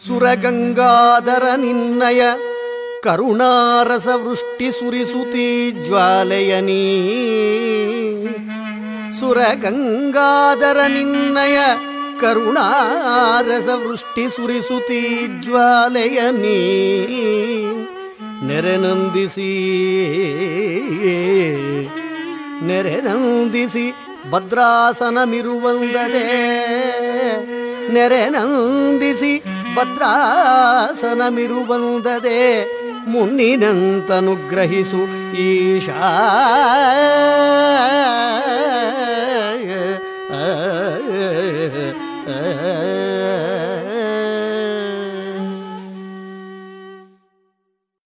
ಸುರಗಂಗಾಧರ ನಿನ್ನಯ ಕರುಣಾರಸ ವೃಷ್ಟಿ ಸುರಿಸುತ್ತೀ ಜ್ವಾಲೆಯನೀ ಸುರಗಂಗಾಧರ ನಿನ್ನಯ ಕರುಣಾರಸ ವೃಷ್ಟಿ ಸುರಿಸುತ್ತೀ ಜ್ವಾಲೆಯನೀ ನೆರೆನಂದಿಸಿ ನೆರೆನಂದಿಸಿ ಭದ್ರಾಸನಮಿರುವಂದದೆ ನೆರೆನಂದಿಸಿ ಭದ್ರಾಸನಮಿರುವಂದದೆ ಮುನ್ನಿನಂತನುಗ್ರಹಿಸು ಈಶಾ